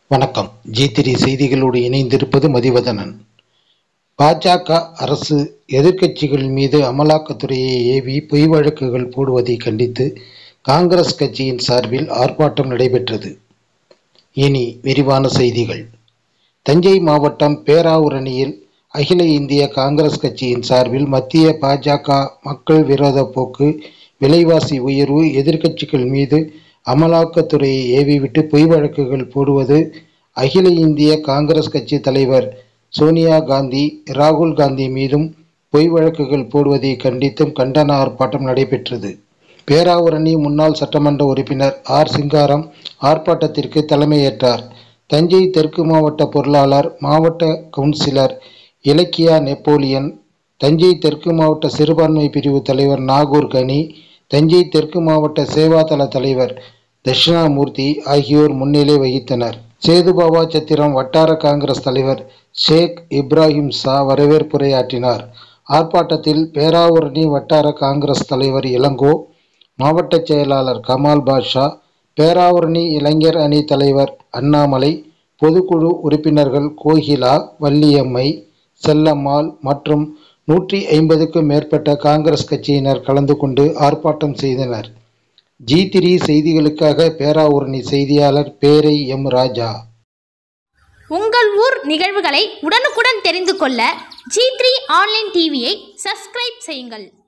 வணக்கம் G three செய்திகளோடு இணைந்திருப்பது மதிவதனன் பாஜக அரசு எதிர்க்கட்சிகள் மீது அமலாக்கத்துறையை ஏவி பொய் வழக்குகள் போடுவதை கண்டித்து காங்கிரஸ் கட்சியின் சார்பில் ஆர்ப்பாட்டம் நடைபெற்றது இனி விரிவான செய்திகள் தஞ்சை மாவட்டம் பேராவூரணியில் அகில இந்திய காங்கிரஸ் கட்சியின் சார்பில் மத்திய பாஜக மக்கள் விரோத போக்கு விலைவாசி உயர்வு எதிர்க்கட்சிகள் மீது அமலாக்கத்துறையை ஏவிவிட்டு பொய் வழக்குகள் போடுவது அகில இந்திய காங்கிரஸ் கட்சி தலைவர் சோனியா காந்தி ராகுல் காந்தி மீதும் பொய் வழக்குகள் போடுவதை கண்டித்தும் கண்டன ஆர்ப்பாட்டம் நடைபெற்றது பேராவூரணி முன்னாள் சட்டமன்ற உறுப்பினர் ஆர் சிங்காரம் ஆர்ப்பாட்டத்திற்கு தலைமையேற்றார் தஞ்சை தெற்கு மாவட்ட பொருளாளர் மாவட்ட கவுன்சிலர் இலக்கியா நெப்போலியன் தஞ்சை தெற்கு மாவட்ட சிறுபான்மை பிரிவு தலைவர் நாகூர் கனி தஞ்சை தெற்கு மாவட்ட சேவாதள தலைவர் தட்சிணாமூர்த்தி ஆகியோர் முன்னிலை வகித்தனர் சேதுபாபா சத்திரம் வட்டார காங்கிரஸ் தலைவர் ஷேக் இப்ராஹிம் ஷா வரவேற்புரையாற்றினார் ஆர்ப்பாட்டத்தில் பேராவூரணி வட்டார காங்கிரஸ் தலைவர் இளங்கோ மாவட்ட செயலாளர் கமால் பாஷா பேராவூரணி இளைஞர் அணி தலைவர் அண்ணாமலை பொதுக்குழு உறுப்பினர்கள் கோகிலா வள்ளியம்மை செல்லம்மாள் மற்றும் நூற்றி ஐம்பதுக்கும் மேற்பட்ட காங்கிரஸ் கட்சியினர் கலந்து கொண்டு ஆர்ப்பாட்டம் செய்தனர் ஜி த்ரீ செய்திகளுக்காக பேராவூரணி செய்தியாளர் பேரை எம் ராஜா உங்கள் ஊர் நிகழ்வுகளை உடனுக்குடன் தெரிந்து கொள்ள ஜி த்ரீ ஆன்லைன் டிவியை சப்ஸ்கிரைப் செய்யுங்கள்